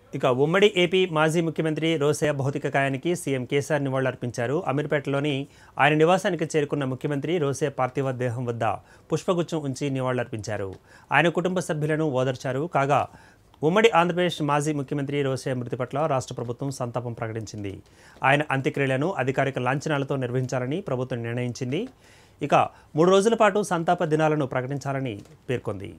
ఇక ఉమ్మడి ఏపీ మాజీ ముఖ్యమంత్రి రోసయ్య భౌతిక కాయానికి సీఎం కేసీఆర్ నివాళులర్పించారు అమీర్పేటలోని ఆయన నివాసానికి చేరుకున్న ముఖ్యమంత్రి రోసయ్య పార్థివ దేహం వద్ద పుష్పగుచ్చం ఉంచి నివాళులర్పించారు ఆయన కుటుంబ సభ్యులను ఓదార్చారు కాగా ఉమ్మడి ఆంధ్రప్రదేశ్ మాజీ ముఖ్యమంత్రి రోసయ్య మృతి పట్ల రాష్ట్ర ప్రభుత్వం సంతాపం ప్రకటించింది ఆయన అంత్యక్రియలను అధికారిక లాంఛనాలతో నిర్వహించాలని ప్రభుత్వం నిర్ణయించింది ఇక మూడు రోజుల పాటు సంతాప దినాలను ప్రకటించాలని పేర్కొంది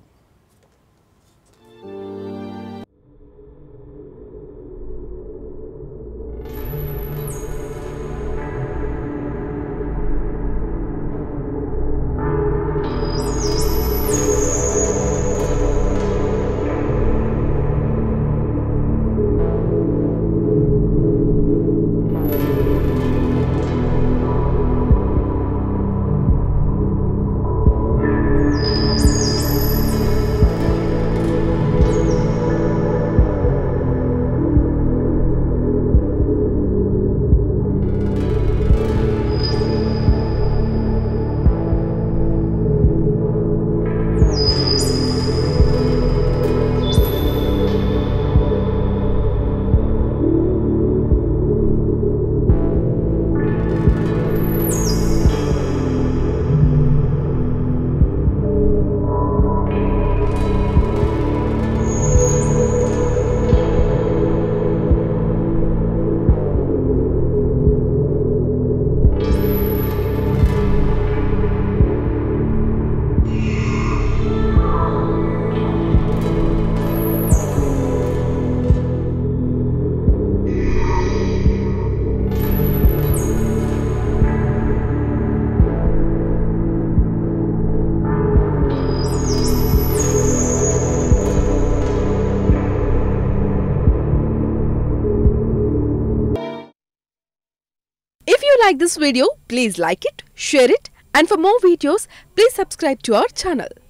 If you like this video, please like it, share it, and for more videos, please subscribe to our channel.